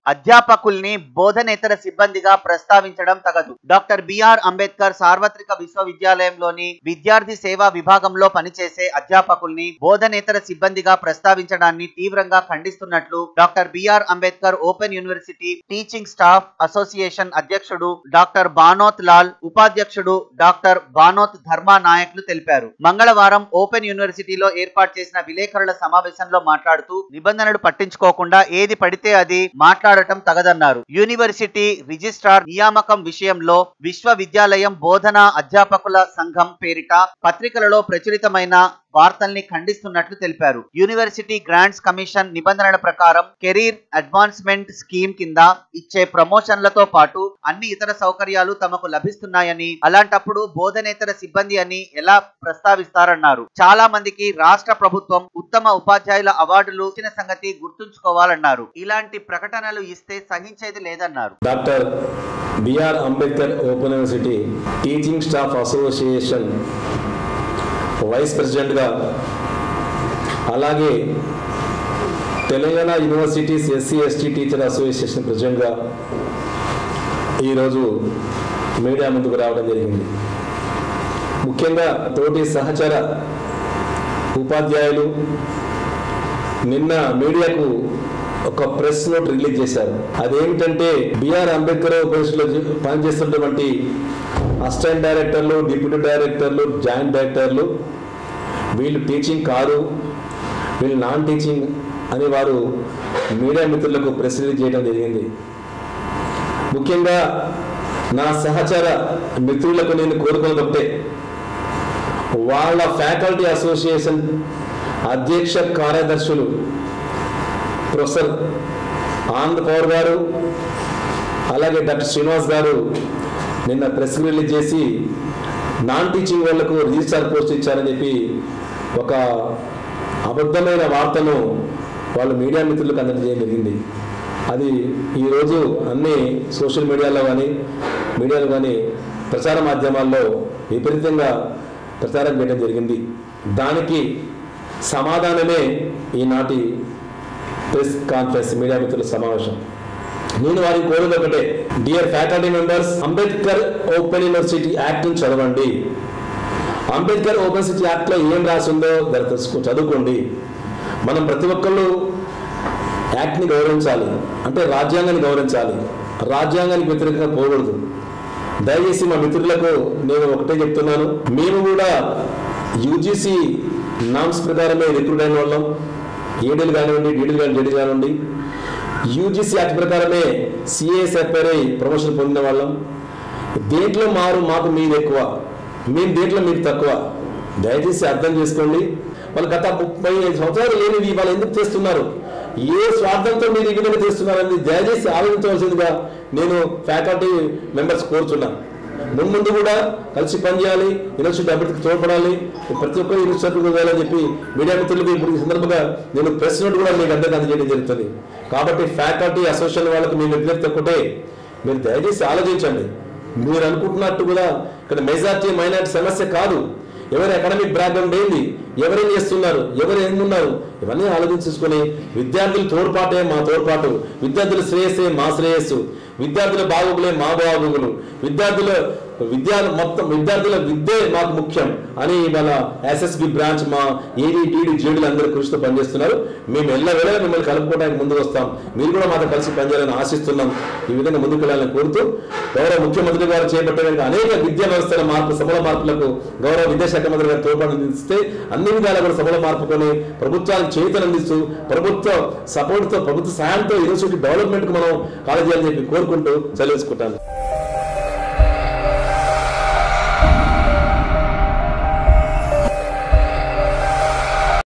అధ్యాపకుల్ని బోధనేతర సిబ్బందిగా ప్రస్తావించడం తగదు doctor B R Ambedkar సార్వత్రిక విశ్వవిద్యాలయంలోని విద్యార్థి సేవా విభాగంలో పనిచేసే అధ్యాపకుల్ని బోధనేతర సిబ్బందిగా ప్రస్తావించడాన్ని తీవ్రంగా ఖండిస్తున్నట్లు doctor B R Ambedkar open university teaching staff association అధ్యక్షుడు డాక్టర్ బానోత్ లాల్ ఉపాధ్యక్షుడు డాక్టర్ బానోత్ ధర్మా నాయక్లు తెలిపారు మంగళవారం ఓపెన్ యూనివర్సిటీలో ఏర్పాటు చేసిన విలేకరుల సమావేశంలో మాట్లాడుతూ నిబంధనలు పట్టించుకోకుండా ఏది పడితే అది మాట్లాడటం తగదన్నారు యూనివర్సిటీ రిజిస్ట్రార్ నియామకం విషయంలో విశ్వవిద్యాలయం బోధనా అధ్యాపకుల సంఘం పేరిట పత్రికలలో ప్రచురితమైన వార్తల్ని ఖండిస్తున్నట్లు తెలిపారు యూనివర్సిటీ గ్రాంట్స్ కమిషన్ నిబంధనల ప్రకారం కెరీర్ అడ్వాన్స్మెంట్ స్కీమ్ కింద ఇచ్చే ప్రమోషన్లతో పాటు అన్ని ఇతర సౌకర్యాలు తమకు లభిస్తున్నాయని అలాంటప్పుడు బోధనేతర సిబ్బంది అని ఎలా ప్రస్తావిస్తారన్నారు చాలా మందికి రాష్ట్ర ప్రభుత్వం ఉత్తమ ఉపాధ్యాయుల అవార్డులు ఇచ్చిన సంగతి గుర్తుంచుకోవాలన్నారు ఇలాంటి ప్రకటనలు ఇస్తే సహించేది లేదన్నారు doctor B R Ambedkar open university teaching staff association vice ప్రెసిడెంట్గా అలాగే Telangana universities SC ST teacher association ప్రెసిడెంట్గా ఈరోజు మీడియా ముందుకు రావడం జరిగింది ముఖ్యంగా తోటి సహచర ఉపాధ్యాయులు నిన్న మీడియాకు ఒక ప్రెస్ నోట్ రిలీజ్ చేశారు అదేమిటంటే బిఆర్ అంబేద్కర్ లో పనిచేస్తున్నటువంటి అసిస్టెంట్ డైరెక్టర్లు డిప్యూటీ డైరెక్టర్లు జాయింట్ డైరెక్టర్లు వీళ్ళు టీచింగ్ కాదు వీళ్ళు నాన్ టీచింగ్ అని వారు మీడియా మిత్రులకు ప్రెస్ రిలీజ్ చేయడం జరిగింది ముఖ్యంగా నా సహచర మిత్రులకు నేను కోరుకున్నది ఒకటే వాళ్ళ ఫ్యాకల్టీ అసోసియేషన్ అధ్యక్ష కార్యదర్శులు ప్రొఫెసర్ ఆనంద్ పవర్ గారు అలాగే డాక్టర్ శ్రీనివాస్ గారు నిన్న ప్రెస్ రిలీజ్ చేసి నాన్ టీచింగ్ వాళ్లకు రిజిస్టార్ పోస్ట్ ఇచ్చారని చెప్పి ఒక అబద్ధమైన వార్తను వాళ్ళు మీడియా మిత్రులకు అందజేయడం జరిగింది అది ఈరోజు అన్ని సోషల్ మీడియాలో కానీ మీడియాలో కానీ ప్రచార మాధ్యమాల్లో విపరీతంగా ప్రచారం చేయడం జరిగింది దానికి సమాధానమే ఈనాటి ప్రెస్ కాన్ఫరెన్స్ మీడియా మిత్రుల సమావేశం నేను వారికి కోరేది ఒకటే dear faculty members Ambedkar open university act ని చదవండి అంబేద్కర్ ఓపెన్ యూనివర్సిటీ యాక్ట్ లో ఏం రాసి ఉందో దాన్ని తెలుసుకో చదువుకోండి మనం ప్రతి ఒక్కళ్ళు యాక్ట్ని గౌరవించాలి అంటే రాజ్యాంగాన్ని గౌరవించాలి రాజ్యాంగానికి వ్యతిరేకంగా పోకూడదు దయచేసి మా మిత్రులకు నేను ఒకటే చెప్తున్నాను మేము కూడా యూజీసీ నామ్స్ ప్రకారమే రిక్రూట్ అయిన వాళ్ళం ఏడీలు కానివ్వండి డీడీలు కానీ డీడీ కానివ్వండి యూజీసీ యాక్ట్ ప్రకారమే సిఏఎస్ ఎఫ్ఐఆర్ఐ ప్రమోషన్ పొందిన వాళ్ళం దేంట్లో మారు మాకు మీరు ఎక్కువ మేము దేంట్లో మీరు తక్కువ దయచేసి అర్థం చేసుకోండి వాళ్ళు గత ముప్పై ఐదు సంవత్సరాలు లేనివి వాళ్ళు ఎందుకు చేస్తున్నారు ఏ స్వార్థంతో మీరు ఈ విధంగా చేస్తున్నారని దయచేసి ఆలోచించవలసిందిగా నేను ఫ్యాకల్టీ మెంబర్స్ కోరుతున్నాను ముందు ముందు కూడా కలిసి పనిచేయాలి యూనివర్సిటీ అభివృద్ధికి తోడ్పడాలి ప్రతి ఒక్కరు యూనివర్సిటీ వెళ్ళాలని చెప్పి మీడియా మిత్రులకు ఇప్పుడు ఈ సందర్భంగా నేను ప్రెస్ నోట్ కూడా మీకు అందరికీ అందజేయడం జరుగుతుంది కాబట్టి ఫ్యాకల్టీ అసోసియేషన్ వాళ్ళకి మీ విజ్ఞప్తి ఒకటే మీరు దయచేసి ఆలోచించండి మీరు అనుకుంటున్నట్టు కూడా ఇక్కడ మెజార్టీ మైనార్టీ సమస్య కాదు ఎవరి అకాడమిక్ బ్యాక్గ్రౌండ్ ఏంది ఎవరేం చేస్తున్నారు ఎవరు ఏమున్నారు ఇవన్నీ ఆలోచించుకొని విద్యార్థుల తోడ్పాటే మా తోడ్పాటు విద్యార్థుల శ్రేయస్సే మా శ్రేయస్సు విద్యార్థుల బాగోగులే మా బాగోగులు విద్యార్థుల విద్యా మొత్తం విద్యార్థుల విద్యే మాకు ముఖ్యం అని ఇవాళ ఎస్ఎస్బి బ్రాంచ్ మా ఏడీ టీడీ జేడీలు అందరూ కృషితో పనిచేస్తున్నారు మేము ఎల్ల వేళ మిమ్మల్ని కలుపుకోవడానికి ముందుకు వస్తాం మీరు కూడా మాతో కలిసి పనిచేయాలని ఆశిస్తున్నాం ఈ విధంగా ముందుకు వెళ్ళాలని కోరుతూ గౌరవ ముఖ్యమంత్రి గారు చేపట్టిన అనేక విద్యా వ్యవస్థల మార్పు సమూల మార్పులకు గౌరవ విద్యాశాఖ మంత్రి గారు తోడ్పాటు అందిస్తే అన్ని విధాలా కూడా సమూల మార్పుకొని ప్రభుత్వానికి చేతులు అందిస్తూ ప్రభుత్వ సపోర్ట్తో ప్రభుత్వ సాయంతో యూనివర్సిటీ డెవలప్మెంట్కి మనం కాలేజీ అని చెప్పి కోరుకుంటూ సెలవుకుంటాను